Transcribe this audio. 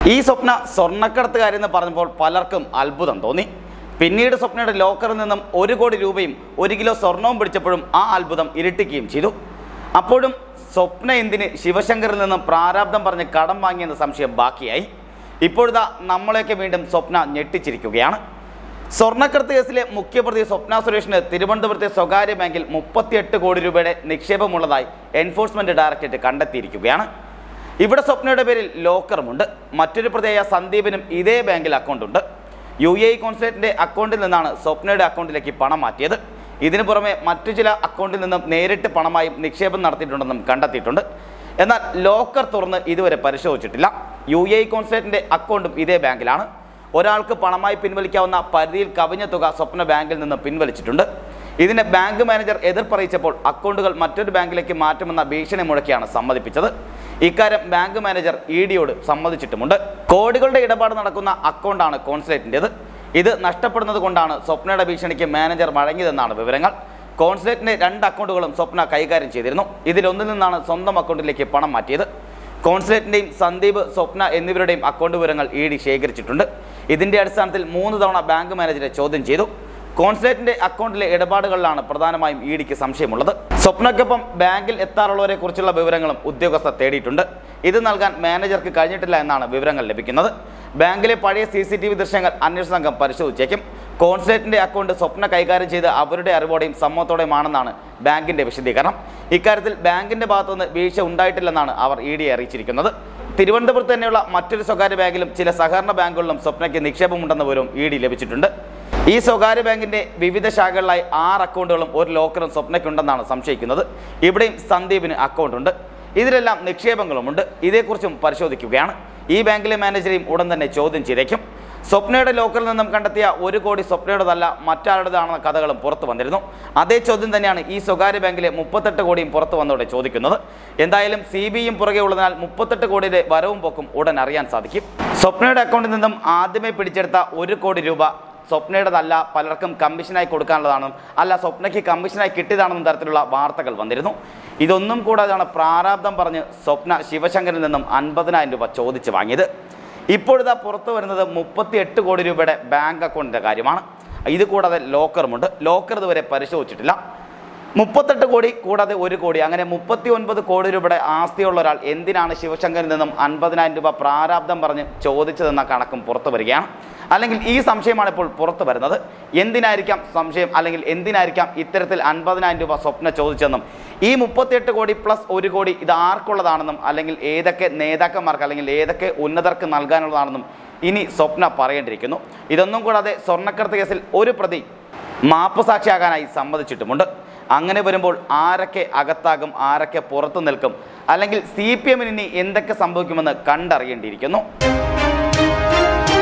ഈ സ്വപ്ന സ്വർണ്ണക്കടത്തുകാരെന്ന് പറഞ്ഞപ്പോൾ പലർക്കും അത്ഭുതം തോന്നി പിന്നീട് സ്വപ്നയുടെ ലോക്കറിൽ നിന്നും ഒരു കോടി രൂപയും ഒരു കിലോ സ്വർണവും പിടിച്ചപ്പോഴും ആ അത്ഭുതം ഇരട്ടിക്കുകയും ചെയ്തു അപ്പോഴും സ്വപ്ന എന്തിന് ശിവശങ്കറിൽ നിന്നും പ്രാരാബ്ദം പറഞ്ഞ് കടം വാങ്ങിയെന്ന സംശയം ബാക്കിയായി ഇപ്പോഴിതാ നമ്മളെയൊക്കെ വീണ്ടും സ്വപ്ന ഞെട്ടിച്ചിരിക്കുകയാണ് സ്വർണ്ണക്കടത്ത് കേസിലെ മുഖ്യപ്രതി സ്വപ്ന സുരേഷിന് തിരുവനന്തപുരത്തെ സ്വകാര്യ ബാങ്കിൽ മുപ്പത്തിയെട്ട് കോടി രൂപയുടെ നിക്ഷേപമുള്ളതായി എൻഫോഴ്സ്മെന്റ് ഡയറക്ടറേറ്റ് കണ്ടെത്തിയിരിക്കുകയാണ് ഇവിടെ സ്വപ്നയുടെ പേരിൽ ലോക്കറുമുണ്ട് മറ്റൊരു പ്രതിയായ സന്ദീപിനും ഇതേ ബാങ്കിൽ അക്കൗണ്ടുണ്ട് യു എ ഇ കോൺസുലേറ്റിന്റെ അക്കൗണ്ടിൽ നിന്നാണ് സ്വപ്നയുടെ അക്കൗണ്ടിലേക്ക് പണം മാറ്റിയത് ഇതിനു പുറമെ മറ്റു ചില അക്കൗണ്ടിൽ നിന്നും നേരിട്ട് പണമായും നിക്ഷേപം നടത്തിയിട്ടുണ്ടെന്നും കണ്ടെത്തിയിട്ടുണ്ട് എന്നാൽ ലോക്കർ തുറന്ന് ഇതുവരെ പരിശോധിച്ചിട്ടില്ല യു എ ഇ കോൺസുലേറ്റിന്റെ അക്കൗണ്ടും ഇതേ ബാങ്കിലാണ് ഒരാൾക്ക് പണമായി പിൻവലിക്കാവുന്ന പരിധിയിൽ കവിഞ്ഞ തുക സ്വപ്ന ബാങ്കിൽ നിന്ന് പിൻവലിച്ചിട്ടുണ്ട് ഇതിന് ബാങ്ക് മാനേജർ എതിർപ്പറിയിച്ചപ്പോൾ അക്കൗണ്ടുകൾ മറ്റൊരു ബാങ്കിലേക്ക് മാറ്റുമെന്ന ഭീഷണി മുഴക്കിയാണ് സമ്മതിപ്പിച്ചത് ഇക്കാര്യം ബാങ്ക് മാനേജർ ഇ ഡിയോട് സമ്മതിച്ചിട്ടുമുണ്ട് കോടികളുടെ ഇടപാട് നടക്കുന്ന അക്കൗണ്ടാണ് കോൺസുലേറ്റിൻ്റെത് ഇത് നഷ്ടപ്പെടുന്നത് കൊണ്ടാണ് സ്വപ്നയുടെ ഭീഷണിക്ക് മാനേജർ വഴങ്ങിയതെന്നാണ് വിവരങ്ങൾ കോൺസുലേറ്റിന്റെ രണ്ട് അക്കൗണ്ടുകളും സ്വപ്ന കൈകാര്യം ചെയ്തിരുന്നു ഇതിലൊന്നിൽ നിന്നാണ് സ്വന്തം അക്കൗണ്ടിലേക്ക് പണം മാറ്റിയത് കോൺസുലേറ്റിന്റെയും സന്ദീപ് സ്വപ്ന എന്നിവരുടെയും അക്കൗണ്ട് വിവരങ്ങൾ ഇ ഡി ശേഖരിച്ചിട്ടുണ്ട് ഇതിന്റെ അടിസ്ഥാനത്തിൽ മൂന്ന് തവണ ബാങ്ക് മാനേജരെ ചോദ്യം ചെയ്തു കോൺസുലേറ്റിന്റെ അക്കൗണ്ടിലെ ഇടപാടുകളിലാണ് പ്രധാനമായും ഇ ഡിക്ക് സംശയമുള്ളത് സ്വപ്നയ്ക്കൊപ്പം ബാങ്കിൽ എത്താറുള്ളവരെ കുറിച്ചുള്ള വിവരങ്ങളും ഉദ്യോഗസ്ഥർ തേടിയിട്ടുണ്ട് ഇത് നൽകാൻ മാനേജർക്ക് കഴിഞ്ഞിട്ടില്ല എന്നാണ് വിവരങ്ങൾ ലഭിക്കുന്നത് ബാങ്കിലെ പഴയ സി സി ടി വി ദൃശ്യങ്ങൾ അന്വേഷണ സംഘം പരിശോധിച്ചേക്കും കോൺസുലേറ്റിന്റെ അക്കൗണ്ട് സ്വപ്ന കൈകാര്യം ചെയ്ത് അവരുടെ അറിവോടെയും സമ്മതത്തോടെയുമാണെന്നാണ് ബാങ്കിന്റെ വിശദീകരണം ഇക്കാര്യത്തിൽ ബാങ്കിന്റെ ഭാഗത്തുനിന്ന് വീഴ്ച ഉണ്ടായിട്ടില്ലെന്നാണ് അവർ ഇ ഡിയെ അറിയിച്ചിരിക്കുന്നത് തിരുവനന്തപുരത്ത് തന്നെയുള്ള മറ്റൊരു സ്വകാര്യ ബാങ്കിലും ചില സഹകരണ ബാങ്കുകളിലും സ്വപ്നയ്ക്ക് നിക്ഷേപമുണ്ടെന്ന വിവരവും ഇ ഡി ലഭിച്ചിട്ടുണ്ട് ഈ സ്വകാര്യ ബാങ്കിന്റെ വിവിധ ശാഖകളിലായി ആറ് അക്കൗണ്ടുകളും ഒരു ലോക്കറും സ്വപ്നയ്ക്കുണ്ടെന്നാണ് സംശയിക്കുന്നത് ഇവിടെയും സന്ദീപിന് അക്കൗണ്ടുണ്ട് ഇതിലെല്ലാം നിക്ഷേപങ്ങളുമുണ്ട് ഇതേക്കുറിച്ചും പരിശോധിക്കുകയാണ് ഈ ബാങ്കിലെ മാനേജരെയും ഉടൻ തന്നെ ചോദ്യം ചെയ്തേക്കും സ്വപ്നയുടെ ലോക്കറിൽ നിന്നും കണ്ടെത്തിയ ഒരു കോടി സ്വപ്നയുടേതല്ല മറ്റാരുടേതാണെന്ന കഥകളും പുറത്തു വന്നിരുന്നു അതേ ചോദ്യം തന്നെയാണ് ഈ സ്വകാര്യ ബാങ്കിലെ മുപ്പത്തെട്ട് കോടിയും പുറത്തു വന്നതോടെ ചോദിക്കുന്നത് എന്തായാലും സി ബിയും പുറകെ ഉള്ളതിനാൽ മുപ്പത്തെട്ട് കോടിയുടെ വരവും പോക്കും ഉടൻ അറിയാൻ സാധിക്കും സ്വപ്നയുടെ അക്കൗണ്ടിൽ നിന്നും ആദ്യമേ പിടിച്ചെടുത്ത ഒരു കോടി രൂപ സ്വപ്നയുടേതല്ല പലർക്കും കമ്മീഷനായി കൊടുക്കാനുള്ളതാണെന്നും അല്ല സ്വപ്നയ്ക്ക് കമ്മീഷനായി കിട്ടിയതാണെന്നും തരത്തിലുള്ള വാർത്തകൾ വന്നിരുന്നു ഇതൊന്നും കൂടാതെയാണ് പ്രാരാബ്ദം പറഞ്ഞ് സ്വപ്ന ശിവശങ്കറിൽ നിന്നും അൻപതിനായിരം രൂപ ചോദിച്ചു വാങ്ങിയത് ഇപ്പോഴിതാ പുറത്തു വരുന്നത് മുപ്പത്തി എട്ട് കോടി രൂപയുടെ ബാങ്ക് അക്കൗണ്ടിൻ്റെ കാര്യമാണ് ഇത് കൂടാതെ ലോക്കറുമുണ്ട് ലോക്കർ ഇതുവരെ പരിശോധിച്ചിട്ടില്ല മുപ്പത്തെട്ട് കോടി കൂടാതെ ഒരു കോടി അങ്ങനെ മുപ്പത്തി ഒൻപത് കോടി രൂപയുടെ ആസ്തിയുള്ള ഒരാൾ എന്തിനാണ് ശിവശങ്കറിൽ നിന്നും അൻപതിനായിരം രൂപ പ്രാരാബ്ദം പറഞ്ഞ് ചോദിച്ചതെന്ന കണക്കും പുറത്തു വരികയാണ് അല്ലെങ്കിൽ ഈ സംശയമാണ് ഇപ്പോൾ പുറത്തു വരുന്നത് എന്തിനായിരിക്കാം സംശയം അല്ലെങ്കിൽ എന്തിനായിരിക്കാം ഇത്തരത്തിൽ അൻപതിനായിരം രൂപ സ്വപ്ന ചോദിച്ചതെന്നും ഈ മുപ്പത്തിയെട്ട് കോടി പ്ലസ് ഒരു കോടി ഇത് ആർക്കുള്ളതാണെന്നും അല്ലെങ്കിൽ ഏതൊക്കെ നേതാക്കന്മാർക്ക് അല്ലെങ്കിൽ ഏതൊക്കെ ഉന്നതർക്ക് നൽകാനുള്ളതാണെന്നും ഇനി സ്വപ്ന പറയേണ്ടിയിരിക്കുന്നു ഇതൊന്നും കൂടാതെ സ്വർണ്ണക്കടത്ത് കേസിൽ ഒരു പ്രതി മാപ്പ് സാക്ഷിയാകാനായി സമ്മതിച്ചിട്ടുമുണ്ട് അങ്ങനെ വരുമ്പോൾ ആരൊക്കെ അകത്താകും ആരൊക്കെ പുറത്തു നിൽക്കും അല്ലെങ്കിൽ സി പി എമ്മിന് ഇനി എന്തൊക്കെ സംഭവിക്കുമെന്ന് കണ്ടറിയേണ്ടിയിരിക്കുന്നു